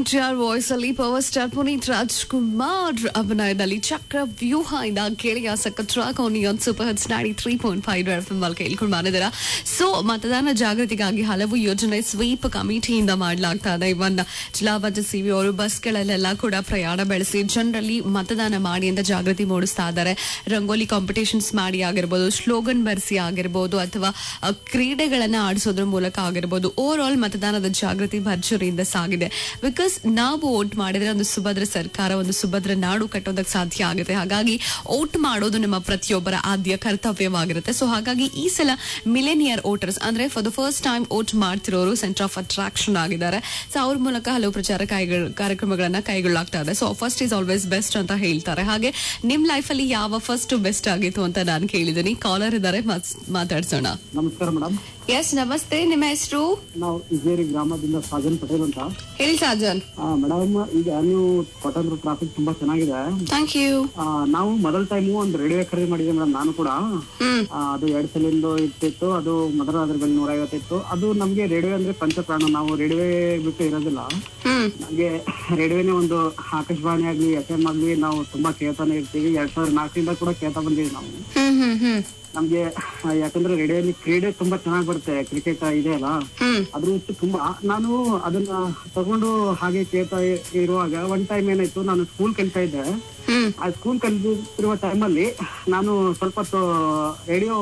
N T R voice ಅಲ್ಲಿ power star Puneeth Rajkumar ಅಭಿನಯದಲ್ಲಿ Chakravyuha ಇಂದ ಕೇಳಿಯ ಸಖತ್ track on super hits ninety three point five F M ಅಲ್ಲಿ ಕೇಳ್ಕೊಂಡು ಮಾಡಿದಾರ ಸೊ ಮತದಾನ ಜಾಗೃತಿಗಾಗಿ ಹಲವು ಯೋಜನೆ ಸ್ವೀಪ್ ಕಮಿಟಿಯಿಂದ ಮಾಡಲಾಗ್ತಾ ಇದೆ ಇವನ್ ಜಿಲ್ಲಾಬಾಜ ಸಿವಿ ಅವರು ಬಸ್ಗಳಲ್ಲೆಲ್ಲ ಕೂಡ ಪ್ರಯಾಣ ಬೆಳೆಸಿ ಜನರಲ್ಲಿ ಮತದಾನ ಮಾಡಿ ಅಂತ ಜಾಗೃತಿ ಮೂಡಿಸ್ತಾ ಇದ್ದಾರೆ ರಂಗೋಲಿ ಕಾಂಪಿಟೇಷನ್ಸ್ ಮಾಡಿ ಆಗಿರ್ಬೋದು ಸ್ಲೋಗನ್ ಬರೆಸಿ ಆಗಿರ್ಬೋದು ಅಥವಾ ಅ, ಕ್ರೀಡೆಗಳನ್ನ ಆಡಿಸೋದ್ರ ಮೂಲಕ ಆಗಿರ್ಬೋದು ಓವರ್ ಆಲ್ ಮತದಾನದ ಜಾಗೃತಿ ಭರ್ಜರಿಯಿಂದ ಸಾಗಿದೆ ಬಿಕಾಸ್ ನಾವು ವೋಟ್ ಮಾಡಿದ್ರೆ ಒಂದು ಸುಭದ್ರ ಸರ್ಕಾರ ಒಂದು ಸುಭದ್ರ ನಾಡು ಕಟ್ಟೋದಕ್ಕೆ ಸಾಧ್ಯ ಆಗುತ್ತೆ ಹಾಗಾಗಿ ವೋಟ್ ಮಾಡೋದು ನಮ್ಮ ಪ್ರತಿಯೊಬ್ಬರ ಆದ್ಯ ಕರ್ತವ್ಯವಾಗಿರುತ್ತೆ ಸೊ ಹಾಗಾಗಿ ಈ ಸಲ ಮಿಲೇನಿಯರ್ ವೋಟರ್ಸ್ ಅಂದ್ರೆ for the first time vote ಮಾಡ್ತಿರೋರು ಸೆಂಟರ್ ಆಫ್ ಅಟ್ರಾಕ್ಷನ್ ಆಗಿದ್ದಾರೆ ಸೊ ಅವ್ರ ಮೂಲಕ ಹಲವು ಪ್ರಚಾರ ಕೈಗೊಳ್- ಕಾರ್ಯಕ್ರಮಗಳನ್ನ ಕೈಗೊಳ್ಳಲಾಗ್ತಾ ಇದೆ so first is always best ಅಂತ ಹೇಳ್ತಾರೆ ಹಾಗೆ ನಿಮ್ ಲೈಫ್ ಅಲ್ಲಿ ಯಾವ ಫಸ್ಟ್ ಬೆಸ್ಟ್ ಆಗಿತ್ತು ಅಂತ ನಾನು ಕೇಳಿದ್ದೀನಿ ಕಾಲರ್ ಇದ್ದಾರೆ ಮಾತ್- ಮಾತಾಡ್ಸೋಣ ನಮಸ್ಕಾರ ಮೇಡಮ್ ಎಸ್ ನಮಸ್ತೆ ನಿಮ್ಮ ಹೆಸರು ನಾವು ಇಜೇರಿ ಗ್ರಾಮದಿಂದ ಸಾಜನ್ ಪಟೇಲ್ ಅಂತ ಹೇಳಿ ಸಾಜನ್ ಮೇಡಮ್ ಈಗ ನೀವು ಕೊಟ್ಟಂದ್ರು ಟ್ರಾಫಿಕ್ ತುಂಬಾ ಚೆನ್ನಾಗಿದೆ ಥ್ಯಾಂಕ್ ಯು ಆ, ನಾವು ಮೊದಲ ಟೈಮು ಒಂದು ರೇಡಿಯೋ ಖರೀದಿ ಮಾಡಿದ್ದೆ ಮೇಡಮ್ ನಾನು ಕೂಡ ಹ್ಮ್ ಆ, ಅದು ಎರಡ್ ಸಲಿಂದು ಇರ್ತಿತ್ತು ಅದು ಮೊದಲ ಅದ್ರ ಬೆಲೆ ನೂರ ಐವತ್ತಿತ್ತು ಅದು ನಮ್ಗೆ ರೇಡಿಯೋ ಅಂದ್ರೆ ಪಂಚಪ್ರಾಣ ನಾವು ರೇಡಿಯೋ ಬಿಟ್ಟು ಇರೋದಿಲ್ಲ ಹ್ಮ್ ನಮ್ಗೆ ರೇಡಿಯೋನೇ ಒಂದು ಆಕಾಶವಾಣಿ ಆಗ್ಲಿ ಎಫ್ ಎಂ ಆಗ್ಲಿ ನಾವು ತುಂಬಾ ಕೇಳ್ತಾನೆ ಇರ್ತೀವಿ ಎರಡ್ ಸಾವಿರದ ನಾಲ್ಕರಿಂದ ಕೂಡ ಕೇಳ್ತಾ ಬಂದೀವಿ ನಾವು ಹ್ಮ್ ಹ್ಮ್ ಹ್ಮ್ ನಮ್ಗೆ ಆ, ಯಾಕಂದ್ರೆ ರೇಡಿಯೋಲಿ ಕ್ರೀಡೆ ತುಂಬಾ ಚೆನ್ನಾಗಿ ಬರುತ್ತೆ ಕ್ರಿಕೆಟ್ ಇದೆ ಅಲ್ಲ ಹ್ಮ್ ಅದ್ರ ಹುಚ್ಚು ತುಂಬಾ ನಾನು ಅದನ್ನ ತಗೊಂಡು ಹಾಗೆ ಕೇಳ್ತಾ ಇ- ಇರುವಾಗ ಒನ್ ಟೈಮ್ ಏನಾಯ್ತು ನಾನು ಸ್ಕೂಲ್ ಕಲಿತಾ ಇದ್ದೆ ಹ್ಮ್ ಆ ಸ್ಕೂಲ್ ಕಲಿತಿರುವ ಟೈಮಲ್ಲಿ ನಾನು ಸ್ವಲ್ಪ ಹೊತ್ತು ರೇಡಿಯೋ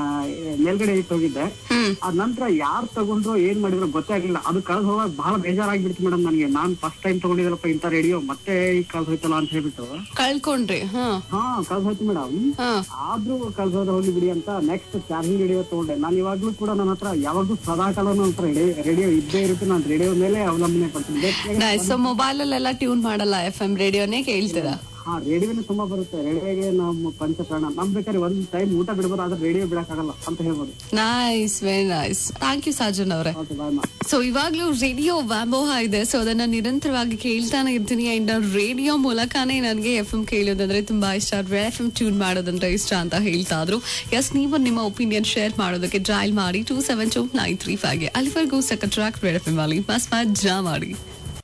ಮೇಲ್ಗಡೆ ಇಟ್ಟು ಹೋಗಿದ್ದೆ ಹ್ಮ್ ಅದ ನಂತರ ಯಾರು ತಗೊಂಡ್ರು ಏನ್ ಮಾಡಿದ್ರು ಗೊತ್ತೇ ಆಗಿಲ್ಲ ಅದು ಕಳೆದು ಹೋಗಾಗ ಬಹಳ ಬೇಜಾರಾಗ್ಬಿಡ್ತು ಮೇಡಮ್ ನನಗೆ ನಾನ್ ಫಸ್ಟ್ ಟೈಮ್ ತಗೊಂಡಿದ್ದಲ್ಲಪ್ಪ ಇಂಥ ರೇಡಿಯೋ ಮತ್ತೆ ಈಗ ಕಳ್ದು ಹೋಯ್ತಲ್ಲ ಅಂತ ಹೇಳ್ಬಿಟ್ಟು ಕಳ್ಕೊಂಡ್ರಿ ಹಾ ಹಾ ಕಳ್ದು ಹೋಯ್ತು ಮೇಡಮ್ ಹಾ ಆದ್ರೂ ಕಳ್ಸೋದ ಹೋಗ್ಲಿ ಬಿಡಿ ಅಂತ ನೆಕ್ಸ್ಟ್ ಚಾರ್ಜಿಂಗ್ ರೇಡಿಯೋ ತಗೊಂಡೆ ನಾನು ಇವಾಗ್ಲೂ ಕೂಡ ನನ್ನ ಹತ್ರ ಯಾವಾಗ್ಲೂ ಸದಾ ಕಾಲ ನನ್ನ ಹತ್ರ ರೇಡಿಯೋ ಇದ್ದೇ ಇರುತ್ತೆ ನಾನು ರೇಡಿಯೋ ಮೇಲೆ ಅವಲಂಬನೆ ಪಡ್ತೀನಿ ನೈಸ್ ಸೊ ಮೊಬೈಲ್ ಅಲ್ಲೆಲ್ಲ ಟ್ಯೂನ್ ಮಾಡಲ್ಲ ಎಫ್ ಎಂ ರೇಡಿಯೋನೇ ಕೇಳ್ತೀರಾ ಹಾ ರೇಡಿಯೋನೇ ತುಂಬಾ ಬರುತ್ತೆ ರೇಡಿಯೋಗೆ ನಮ್ಮ ಪಂಚಪ್ರಾಣ ನಮ್ ಬೇಕಾದ್ರೆ ಒಂದ್ ಟೈಮ್ ಊಟ ಬಿಡ್ಬೋದು ಆದ್ರೆ ರೇಡಿಯೋ ಬಿಡಕ್ಕಾಗಲ್ಲ ಅಂತ ಹೇಳ್ಬೋದು nice very nice thank you Sajan ಅವರೇ ಓಕೆ ಬಾಯ್ ಮಾ ಸೊ ಇವಾಗ್ಲೂ ರೇಡಿಯೋ ವ್ಯಾಮೋಹ ಇದೆ ಸೊ ಅದನ್ನ ನಿರಂತರವಾಗಿ ಕೇಳ್ತಾನೆ ಇರ್ತೀನಿ ಅಂಡ್ ರೇಡಿಯೋ ಮೂಲಕನೇ ನನಗೆ ಎಫ್ ಎಂ ಕೇಳೋದಂದ್ರೆ ತುಂಬಾ ಇಷ್ಟ ಎಫ್ ಎಂ ಟ್ಯೂನ್ ಮಾಡೋದಂದ್ರೆ ಇಷ್ಟ ಅಂತ ಹೇಳ್ತಾ ಇದ್ರು ಎಸ್ ನೀವು ನಿಮ್ಮ ಒಪಿನಿಯನ್ ಶೇರ್ ಮಾಡೋದಕ್ಕೆ ಡಯಲ್ ಮಾಡಿ two seven two nine three ಫೈವ್ಗೆ ಅಲ್ಲಿವರೆಗೂ second track red F M ಅಲ್ಲಿ ಮಸ್ತ್ ಮಜಾ ಮಾಡಿ